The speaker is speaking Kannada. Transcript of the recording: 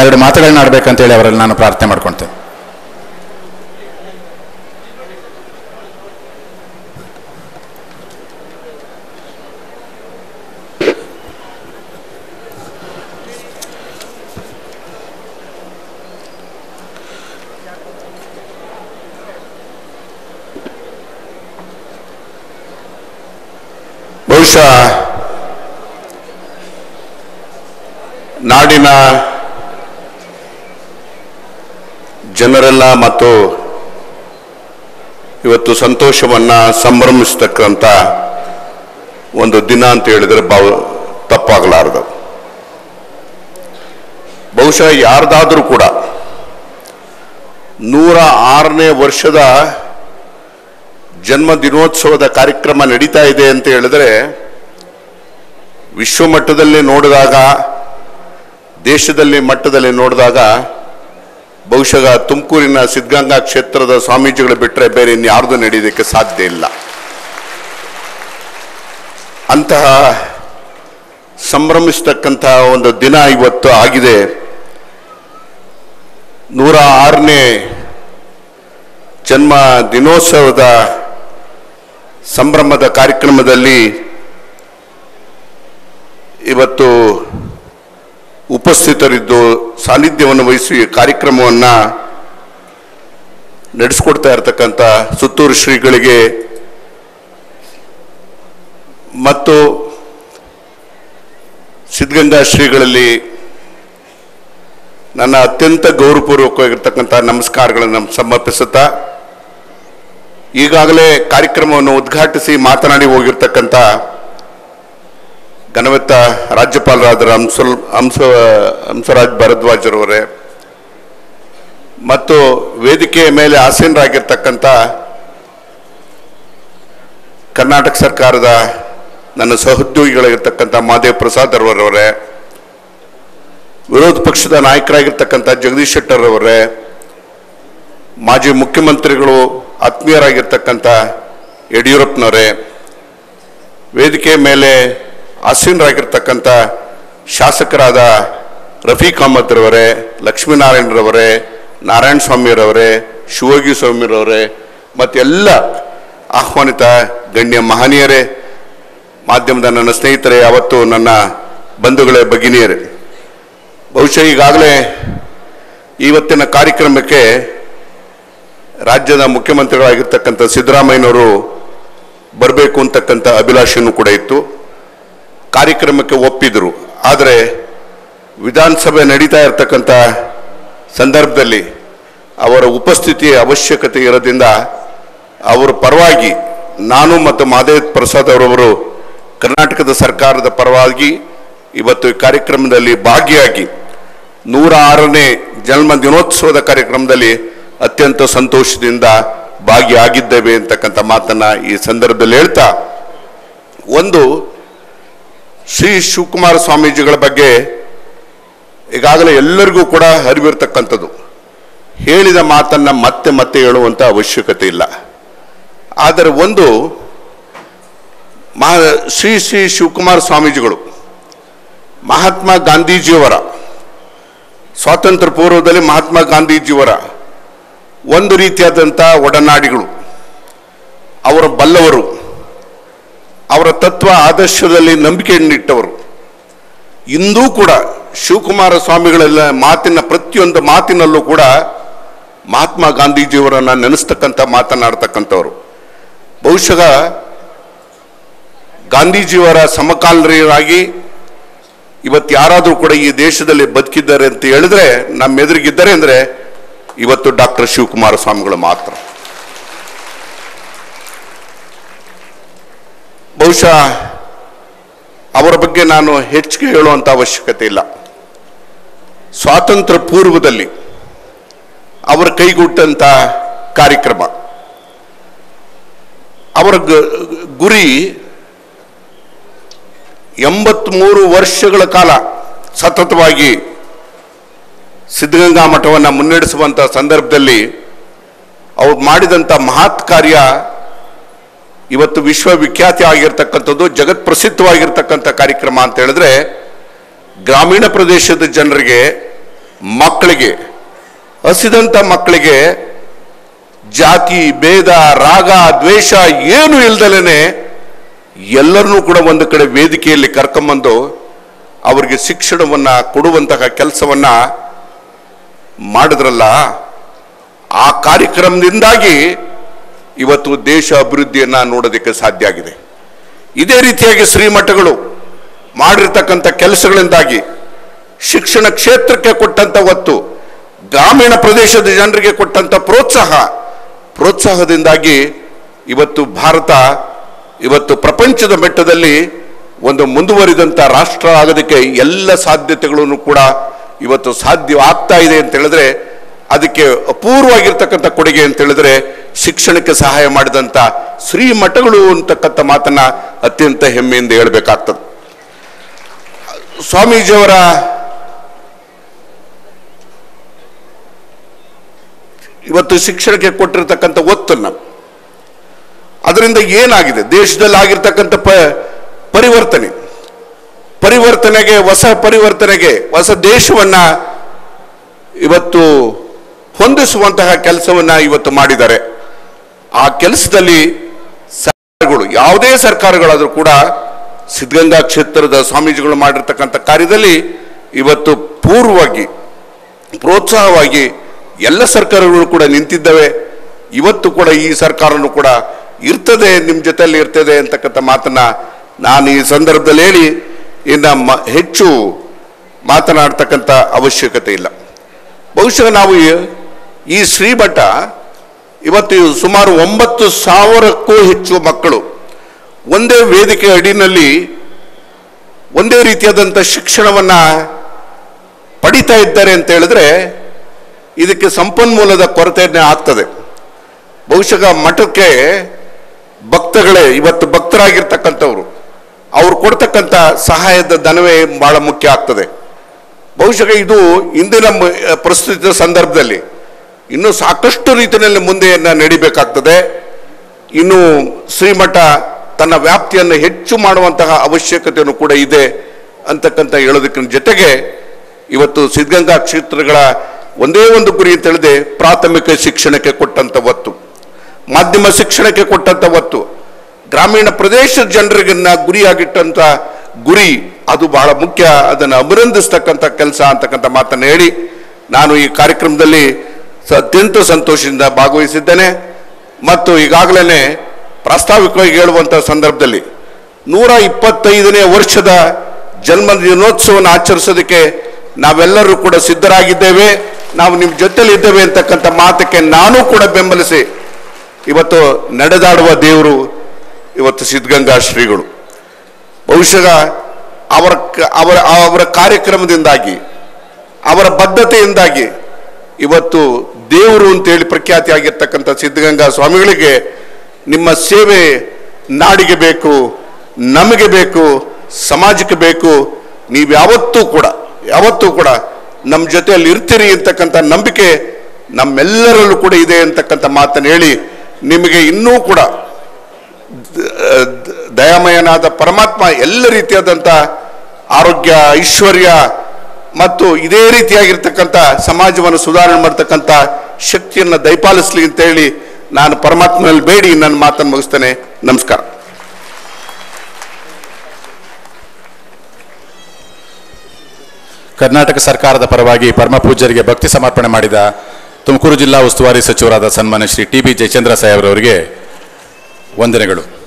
ಎರಡು ಮಾತುಗಳನ್ನ ಆಡಬೇಕಂತೇಳಿ ಅವರಲ್ಲಿ ನಾನು ಪ್ರಾರ್ಥನೆ ಮಾಡ್ಕೊಳ್ತೇನೆ ಬಹುಶಃ ನಾಡಿನ ಜನರೆಲ್ಲ ಮತ್ತು ಇವತ್ತು ಸಂತೋಷವನ್ನ ಸಂಭ್ರಮಿಸ್ತಕ್ಕಂಥ ಒಂದು ದಿನ ಅಂತ ಹೇಳಿದರೆ ಬಾವು ತಪ್ಪಾಗಲಾರದು ಬಹುಶಃ ಯಾರ್ದಾದ್ರೂ ಕೂಡ ನೂರ ಆರನೇ ವರ್ಷದ ಜನ್ಮ ದಿನೋತ್ಸವದ ಕಾರ್ಯಕ್ರಮ ನಡೀತಾ ಇದೆ ಅಂತ ಹೇಳಿದ್ರೆ ವಿಶ್ವ ಮಟ್ಟದಲ್ಲಿ ನೋಡಿದಾಗ ದೇಶದಲ್ಲಿ ಮಟ್ಟದಲ್ಲಿ ನೋಡಿದಾಗ ಬಹುಶಃ ತುಮಕೂರಿನ ಸಿದ್ಧಗಂಗಾ ಕ್ಷೇತ್ರದ ಸ್ವಾಮೀಜಿಗಳು ಬಿಟ್ಟರೆ ಬೇರೆ ಇನ್ಯಾರ್ದು ನಡೆಯೋದಕ್ಕೆ ಸಾಧ್ಯ ಇಲ್ಲ ಅಂತಹ ಸಂಭ್ರಮಿಸ್ತಕ್ಕಂತಹ ಒಂದು ದಿನ ಇವತ್ತು ಆಗಿದೆ ನೂರ ಆರನೇ ಜನ್ಮ ದಿನೋತ್ಸವದ ಸಂಭ್ರಮದ ಕಾರ್ಯಕ್ರಮದಲ್ಲಿ ಇವತ್ತು ಉಪಸ್ಥಿತರಿದ್ದು ಸಾನ್ನಿಧ್ಯವನ್ನು ವಹಿಸಿ ಈ ಕಾರ್ಯಕ್ರಮವನ್ನು ನಡೆಸ್ಕೊಡ್ತಾ ಇರತಕ್ಕಂಥ ಸುತ್ತೂರು ಶ್ರೀಗಳಿಗೆ ಮತ್ತು ಸಿದ್ಧಗಂಗಾ ಶ್ರೀಗಳಲ್ಲಿ ನನ್ನ ಅತ್ಯಂತ ಗೌರವಪೂರ್ವಕವಾಗಿರ್ತಕ್ಕಂಥ ನಮಸ್ಕಾರಗಳನ್ನು ಸಮರ್ಪಿಸುತ್ತಾ ಈಗಾಗಲೇ ಕಾರ್ಯಕ್ರಮವನ್ನು ಉದ್ಘಾಟಿಸಿ ಮಾತನಾಡಿ ಹೋಗಿರ್ತಕ್ಕಂಥ ಘನವೆತ್ತ ರಾಜ್ಯಪಾಲರಾದ ಹಂಸಲ್ ಹಂಸ ಹಂಸರಾಜ್ ಭರದ್ವಾಜರವರೇ ಮತ್ತು ವೇದಿಕೆಯ ಮೇಲೆ ಆಸೀನರಾಗಿರ್ತಕ್ಕಂಥ ಕರ್ನಾಟಕ ಸರ್ಕಾರದ ನನ್ನ ಸಹೋದ್ಯೋಗಿಗಳಾಗಿರ್ತಕ್ಕಂಥ ಮಹಾದೇವ್ ಪ್ರಸಾದ್ ಅವರವರೇ ವಿರೋಧ ಪಕ್ಷದ ನಾಯಕರಾಗಿರ್ತಕ್ಕಂಥ ಜಗದೀಶ್ ಶೆಟ್ಟರ್ ಅವರೇ ಮಾಜಿ ಮುಖ್ಯಮಂತ್ರಿಗಳು ಆತ್ಮೀಯರಾಗಿರ್ತಕ್ಕಂಥ ಯಡಿಯೂರಪ್ಪನವರೇ ವೇದಿಕೆ ಮೇಲೆ ಆಸೀನರಾಗಿರ್ತಕ್ಕಂಥ ಶಾಸಕರಾದ ರಫೀಕ್ ಅಹಮದ್ ರವರೇ ಲಕ್ಷ್ಮೀನಾರಾಯಣರವರೇ ನಾರಾಯಣ ಸ್ವಾಮಿರವರೇ ಶಿವೋಗಿ ಸ್ವಾಮಿರವರೇ ಮತ್ತೆಲ್ಲ ಆಹ್ವಾನಿತ ಗಣ್ಯ ಮಹನೀಯರೇ ಮಾಧ್ಯಮದ ನನ್ನ ಸ್ನೇಹಿತರೇ ಅವತ್ತು ನನ್ನ ಬಂಧುಗಳೇ ಭಗಿನಿಯರೇ ಬಹುಶಃ ಈಗಾಗಲೇ ಇವತ್ತಿನ ಕಾರ್ಯಕ್ರಮಕ್ಕೆ ರಾಜ್ಯದ ಮುಖ್ಯಮಂತ್ರಿಗಳಾಗಿರ್ತಕ್ಕಂಥ ಸಿದ್ದರಾಮಯ್ಯನವರು ಬರಬೇಕು ಅಂತಕ್ಕಂಥ ಅಭಿಲಾಷೆಯೂ ಕೂಡ ಇತ್ತು ಕಾರ್ಯಕ್ರಮಕ್ಕೆ ಒಪ್ಪಿದ್ರು ಆದರೆ ವಿಧಾನಸಭೆ ನಡೀತಾ ಇರತಕ್ಕಂಥ ಸಂದರ್ಭದಲ್ಲಿ ಅವರ ಉಪಸ್ಥಿತಿಯ ಅವಶ್ಯಕತೆ ಇರೋದ್ರಿಂದ ಅವರ ಪರವಾಗಿ ನಾನು ಮತ್ತು ಮಾದೇವ್ ಪ್ರಸಾದ್ ಅವರವರು ಕರ್ನಾಟಕದ ಸರ್ಕಾರದ ಪರವಾಗಿ ಇವತ್ತು ಈ ಕಾರ್ಯಕ್ರಮದಲ್ಲಿ ಭಾಗಿಯಾಗಿ ನೂರ ಆರನೇ ಜನ್ಮ ದಿನೋತ್ಸವದ ಕಾರ್ಯಕ್ರಮದಲ್ಲಿ ಅತ್ಯಂತ ಸಂತೋಷದಿಂದ ಭಾಗಿಯಾಗಿದ್ದೇವೆ ಅಂತಕ್ಕಂಥ ಮಾತನ್ನ ಈ ಸಂದರ್ಭದಲ್ಲಿ ಹೇಳ್ತಾ ಒಂದು ಶ್ರೀ ಶಿವಕುಮಾರ ಸ್ವಾಮೀಜಿಗಳ ಬಗ್ಗೆ ಈಗಾಗಲೇ ಎಲ್ಲರಿಗೂ ಕೂಡ ಅರಿವಿರ್ತಕ್ಕಂಥದ್ದು ಹೇಳಿದ ಮಾತನ್ನ ಮತ್ತೆ ಮತ್ತೆ ಹೇಳುವಂತ ಅವಶ್ಯಕತೆ ಇಲ್ಲ ಆದರೆ ಒಂದು ಮಹಾ ಶ್ರೀ ಶ್ರೀ ಶಿವಕುಮಾರ ಸ್ವಾಮೀಜಿಗಳು ಮಹಾತ್ಮ ಗಾಂಧೀಜಿಯವರ ಸ್ವಾತಂತ್ರ್ಯ ಪೂರ್ವದಲ್ಲಿ ಮಹಾತ್ಮ ಗಾಂಧೀಜಿಯವರ ಒಂದು ರೀತಿಯಾದಂಥ ಒಡನಾಡಿಗಳು ಅವರ ಬಲ್ಲವರು ಅವರ ತತ್ವ ಆದರ್ಶದಲ್ಲಿ ನಂಬಿಕೆಯನ್ನಿಟ್ಟವರು ಇಂದೂ ಕೂಡ ಶಿವಕುಮಾರ ಸ್ವಾಮಿಗಳೆಲ್ಲ ಮಾತಿನ ಪ್ರತಿಯೊಂದು ಮಾತಿನಲ್ಲೂ ಕೂಡ ಮಹಾತ್ಮ ಗಾಂಧೀಜಿಯವರನ್ನ ನೆನೆಸ್ತಕ್ಕಂಥ ಮಾತನಾಡ್ತಕ್ಕಂಥವ್ರು ಬಹುಶಃ ಗಾಂಧೀಜಿಯವರ ಸಮಕಾಲೀನರಾಗಿ ಇವತ್ತು ಯಾರಾದರೂ ಕೂಡ ಈ ದೇಶದಲ್ಲಿ ಬದುಕಿದ್ದಾರೆ ಅಂತ ಹೇಳಿದ್ರೆ ನಮ್ಮ ಎದುರಿಗಿದ್ದಾರೆ ಅಂದ್ರೆ ಇವತ್ತು ಡಾಕ್ಟರ್ ಶಿವಕುಮಾರ ಸ್ವಾಮಿಗಳು ಮಾತ್ರ ಬಹುಶಃ ಅವರ ಬಗ್ಗೆ ನಾನು ಹೆಚ್ಚಿಗೆ ಹೇಳುವಂತ ಅವಶ್ಯಕತೆ ಇಲ್ಲ ಸ್ವಾತಂತ್ರ್ಯ ಪೂರ್ವದಲ್ಲಿ ಅವರ ಕೈಗುಟ್ಟಂತ ಕಾರ್ಯಕ್ರಮ ಅವರ ಗ- ಗುರಿ ಎಂಬತ್ಮೂರು ವರ್ಷಗಳ ಕಾಲ ಸತತವಾಗಿ ಸಿದ್ಧಗಂಗಾ ಮಠವನ್ನು ಮುನ್ನಡೆಸುವಂತ ಸಂದರ್ಭದಲ್ಲಿ ಅವ್ರು ಮಾಡಿದಂಥ ಮಹತ್ ಕಾರ್ಯ ಇವತ್ತು ವಿಶ್ವವಿಖ್ಯಾತಿ ಆಗಿರ್ತಕ್ಕಂಥದ್ದು ಜಗತ್ ಪ್ರಸಿದ್ಧವಾಗಿರ್ತಕ್ಕಂಥ ಕಾರ್ಯಕ್ರಮ ಅಂತ ಹೇಳಿದ್ರೆ ಗ್ರಾಮೀಣ ಪ್ರದೇಶದ ಜನರಿಗೆ ಮಕ್ಕಳಿಗೆ ಹಸಿದಂತ ಮಕ್ಕಳಿಗೆ ಜಾತಿ ಭೇದ ರಾಗ ದ್ವೇಷ ಏನು ಇಲ್ದಲೇನೆ ಎಲ್ಲರನ್ನೂ ಕೂಡ ಒಂದು ಕಡೆ ವೇದಿಕೆಯಲ್ಲಿ ಕರ್ಕೊಂಬಂದು ಅವರಿಗೆ ಶಿಕ್ಷಣವನ್ನ ಕೊಡುವಂತಹ ಕೆಲಸವನ್ನ ಮಾಡಿದ್ರಲ್ಲ ಆ ಕಾರ್ಯಕ್ರಮದಿಂದಾಗಿ ಇವತ್ತು ದೇಶ ಅಭಿವೃದ್ಧಿಯನ್ನ ನೋಡೋದಕ್ಕೆ ಸಾಧ್ಯ ಆಗಿದೆ ಇದೇ ರೀತಿಯಾಗಿ ಶ್ರೀಮಠಗಳು ಮಾಡಿರ್ತಕ್ಕಂಥ ಕೆಲಸಗಳಿಂದಾಗಿ ಶಿಕ್ಷಣ ಕ್ಷೇತ್ರಕ್ಕೆ ಕೊಟ್ಟಂತ ಒತ್ತು ಗ್ರಾಮೀಣ ಪ್ರದೇಶದ ಜನರಿಗೆ ಕೊಟ್ಟಂತ ಪ್ರೋತ್ಸಾಹ ಪ್ರೋತ್ಸಾಹದಿಂದಾಗಿ ಇವತ್ತು ಭಾರತ ಇವತ್ತು ಪ್ರಪಂಚದ ಮಟ್ಟದಲ್ಲಿ ಒಂದು ಮುಂದುವರಿದಂತ ರಾಷ್ಟ್ರ ಆಗೋದಕ್ಕೆ ಎಲ್ಲ ಸಾಧ್ಯತೆಗಳನ್ನು ಕೂಡ ಇವತ್ತು ಸಾಧ್ಯ ಆಗ್ತಾ ಇದೆ ಅಂತ ಹೇಳಿದ್ರೆ ಅದಕ್ಕೆ ಅಪೂರ್ವವಾಗಿರ್ತಕ್ಕಂಥ ಕೊಡುಗೆ ಅಂತ ಹೇಳಿದ್ರೆ ಶಿಕ್ಷಣಕ್ಕೆ ಸಹಾಯ ಮಾಡಿದಂತ ಶ್ರೀಮಠಗಳು ಅಂತಕ್ಕಂಥ ಮಾತನ್ನ ಅತ್ಯಂತ ಹೆಮ್ಮೆಯಿಂದ ಹೇಳಬೇಕಾಗ್ತದೆ ಸ್ವಾಮೀಜಿಯವರ ಇವತ್ತು ಶಿಕ್ಷಣಕ್ಕೆ ಕೊಟ್ಟಿರ್ತಕ್ಕಂಥ ಒತ್ತನ್ನ ಅದರಿಂದ ಏನಾಗಿದೆ ದೇಶದಲ್ಲಿ ಆಗಿರ್ತಕ್ಕಂಥ ಪ ಪರಿವರ್ತನೆ ಪರಿವರ್ತನೆಗೆ ಹೊಸ ಪರಿವರ್ತನೆಗೆ ಹೊಸ ದೇಶವನ್ನ ಇವತ್ತು ಹೊಂದಿಸುವಂತಹ ಕೆಲಸವನ್ನ ಇವತ್ತು ಮಾಡಿದ್ದಾರೆ ಆ ಕೆಲಸದಲ್ಲಿ ಸರ್ಕಾರಗಳು ಯಾವುದೇ ಸರ್ಕಾರಗಳಾದರೂ ಕೂಡ ಸಿದ್ಧಗಂಗಾ ಕ್ಷೇತ್ರದ ಸ್ವಾಮೀಜಿಗಳು ಮಾಡಿರ್ತಕ್ಕಂಥ ಕಾರ್ಯದಲ್ಲಿ ಇವತ್ತು ಪೂರ್ವವಾಗಿ ಪ್ರೋತ್ಸಾಹವಾಗಿ ಎಲ್ಲ ಸರ್ಕಾರಗಳು ಕೂಡ ನಿಂತಿದ್ದಾವೆ ಇವತ್ತು ಕೂಡ ಈ ಸರ್ಕಾರನು ಕೂಡ ಇರ್ತದೆ ನಿಮ್ಮ ಜೊತೆಯಲ್ಲಿ ಇರ್ತದೆ ಅಂತಕ್ಕಂಥ ಮಾತನ್ನ ನಾನು ಈ ಸಂದರ್ಭದಲ್ಲಿ ಹೇಳಿ ಇನ್ನ ಮ- ಹೆಚ್ಚು ಮಾತನಾಡ್ತಕ್ಕಂಥ ಅವಶ್ಯಕತೆ ಇಲ್ಲ ಬಹುಶಃ ನಾವು ಈ- ಈ ಶ್ರೀಮಠ ಇವತ್ತು ಸುಮಾರು ಒಂಬತ್ತು ಸಾವಿರಕ್ಕೂ ಹೆಚ್ಚು ಮಕ್ಕಳು ಒಂದೇ ವೇದಿಕೆ ಅಡಿನಲ್ಲಿ ಒಂದೇ ರೀತಿಯಾದಂಥ ಶಿಕ್ಷಣವನ್ನ ಪಡಿತಾ ಇದ್ದಾರೆ ಅಂತ ಹೇಳಿದ್ರೆ ಇದಕ್ಕೆ ಸಂಪನ್ಮೂಲದ ಕೊರತೆಯನ್ನೇ ಆಗ್ತದೆ ಬಹುಶಃ ಮಠಕ್ಕೆ ಭಕ್ತಗಳೇ ಇವತ್ತು ಭಕ್ತರಾಗಿರ್ತಕ್ಕಂಥವ್ರು ಅವ್ರು ಕೊಡ್ತಕ್ಕಂಥ ಸಹಾಯದ ಧನವೇ ಬಹಳ ಮುಖ್ಯ ಆಗ್ತದೆ ಬಹುಶಃ ಇದು ಇಂದಿನ ಮ- ಪ್ರಸ್ತುತ ಸಂದರ್ಭದಲ್ಲಿ ಇನ್ನೂ ಸಾಕಷ್ಟು ರೀತಿಯಲ್ಲಿ ಮುಂದೆಯನ್ನ ನಡಿಬೇಕಾಗ್ತದೆ ಇನ್ನು ಶ್ರೀಮಠ ತನ್ನ ವ್ಯಾಪ್ತಿಯನ್ನು ಹೆಚ್ಚು ಮಾಡುವಂತಹ ಅವಶ್ಯಕತೆಯನ್ನು ಕೂಡ ಇದೆ ಅಂತಕ್ಕಂಥ ಹೇಳೋದಕ್ಕಿಂತ ಜೊತೆಗೆ ಇವತ್ತು ಸಿದ್ಧಗಂಗಾ ಕ್ಷೇತ್ರಗಳ ಒಂದೇ ಒಂದು ಗುರಿ ಅಂತ ಹೇಳಿದೆ ಪ್ರಾಥಮಿಕ ಶಿಕ್ಷಣಕ್ಕೆ ಕೊಟ್ಟಂತ ಒತ್ತು ಮಾಧ್ಯಮ ಶಿಕ್ಷಣಕ್ಕೆ ಕೊಟ್ಟಂತ ಒತ್ತು ಗ್ರಾಮೀಣ ಪ್ರದೇಶದ ಜನರಿಗನ್ನ ಗುರಿಯಾಗಿಟ್ಟಂತ ಗುರಿ ಅದು ಬಹಳ ಮುಖ್ಯ ಅದನ್ನು ಅಭಿನಂದಿಸ್ತಕ್ಕಂಥ ಕೆಲಸ ಅಂತಕ್ಕಂಥ ಮಾತನ್ನು ಹೇಳಿ ನಾನು ಈ ಕಾರ್ಯಕ್ರಮದಲ್ಲಿ ಸ- ಅತ್ಯಂತ ಸಂತೋಷದಿಂದ ಭಾಗವಹಿಸಿದ್ದೇನೆ ಮತ್ತು ಈಗಾಗಲೇ ಪ್ರಾಸ್ತಾವಿಕವಾಗಿ ಹೇಳುವಂಥ ಸಂದರ್ಭದಲ್ಲಿ ನೂರ ಇಪ್ಪತ್ತೈದನೇ ವರ್ಷದ ಜನ್ಮ ದಿನೋತ್ಸವವನ್ನು ಆಚರಿಸೋದಕ್ಕೆ ನಾವೆಲ್ಲರೂ ಕೂಡ ಸಿದ್ಧರಾಗಿದ್ದೇವೆ ನಾವು ನಿಮ್ಮ ಜೊತೆಲಿ ಇದ್ದೇವೆ ಅಂತಕ್ಕಂಥ ಮಾತಕ್ಕೆ ನಾನು ಕೂಡ ಬೆಂಬಲಿಸಿ ಇವತ್ತು ನಡೆದಾಡುವ ದೇವರು ಇವತ್ತು ಸಿದ್ಧಗಂಗಾ ಶ್ರೀಗಳು ಬಹುಶಃ ಅವರ ಕ- ಅವರ ಅವರ ಕಾರ್ಯಕ್ರಮದಿಂದಾಗಿ ಅವರ ಬದ್ಧತೆಯಿಂದಾಗಿ ಇವತ್ತು ದೇವರು ಅಂತೇಳಿ ಪ್ರಖ್ಯಾತಿ ಆಗಿರ್ತಕ್ಕಂಥ ಸಿದ್ಧಗಂಗಾ ಸ್ವಾಮಿಗಳಿಗೆ ನಿಮ್ಮ ಸೇವೆ ನಾಡಿಗೆ ಬೇಕು ನಮಗೆ ಬೇಕು ಸಮಾಜಕ್ಕೆ ಬೇಕು ನೀವು ಯಾವತ್ತೂ ಕೂಡ ಯಾವತ್ತೂ ಕೂಡ ನಮ್ಮ ಜೊತೆಯಲ್ಲಿ ಇರ್ತೀರಿ ಅಂತಕ್ಕಂಥ ನಂಬಿಕೆ ನಮ್ಮೆಲ್ಲರಲ್ಲೂ ಕೂಡ ಇದೆ ಅಂತಕ್ಕಂಥ ಮಾತನ್ನು ಹೇಳಿ ನಿಮಗೆ ಇನ್ನೂ ಕೂಡ ದ- ದಯಾಮಯನಾದ ಪರಮಾತ್ಮ ಎಲ್ಲ ರೀತಿಯಾದಂಥ ಆರೋಗ್ಯ ಐಶ್ವರ್ಯ ಮತ್ತು ಇದೇ ರೀತಿಯಾಗಿರ್ತಕ್ಕಂಥ ಸಮಾಜವನ್ನು ಸುಧಾರಣೆ ಮಾಡ್ತಕ್ಕಂಥ ಶಕ್ತಿಯನ್ನು ದಯಪಾಲಿಸ್ಲಿ ಅಂತ ಹೇಳಿ ನಾನು ಪರಮಾತ್ಮನಲ್ಲಿ ಬೇಡಿ ನನ್ನ ಮಾತನ್ನು ಮುಗಿಸ್ತೇನೆ ನಮಸ್ಕಾರ ಕರ್ನಾಟಕ ಸರ್ಕಾರದ ಪರವಾಗಿ ಪರಮ ಪೂಜ್ಯರಿಗೆ ಭಕ್ತಿ ಸಮರ್ಪಣೆ ಮಾಡಿದ ತುಮಕೂರು ಜಿಲ್ಲಾ ಉಸ್ತುವಾರಿ ಸಚಿವರಾದ ಸನ್ಮಾನ್ಯ ಶ್ರೀ ಟಿ ಬಿ ಜಯಚಂದ್ರ ಸಾಹೇಬ್ರವರಿಗೆ ವಂದನೆಗಳು